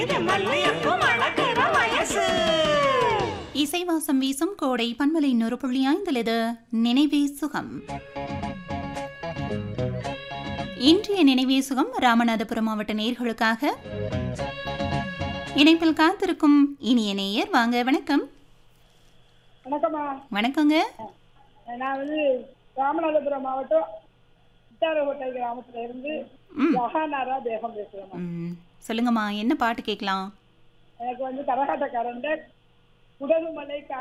மல்லியப்பூ மணக்கிற வயசு இசைவாசம் வீசும் கோடை பன்மலை நூறு புள்ளி ஐந்தில் இது நினைவே சுகம் இன்றைய நினைவே சுகம் ராமநாதபுரம் மாவட்ட நேர்களுக்காக இணைப்பில் காத்திருக்கும் இனிய நேயர் வாங்க வணக்கம் வணக்கம்மா வணக்கங்க நான் வந்து ராமநாதபுரம் மாவட்டம் சித்தாரகோட்டை கிராமத்துல இருந்து ம். ஜஹானாரா பேகம் பேசுறேம்மா ம், சொல்லுங்கம்மா என்ன பாட்டு கேட்கலாம் எனக்கு வந்து கரகாட்டக்காரன் குடகுமலை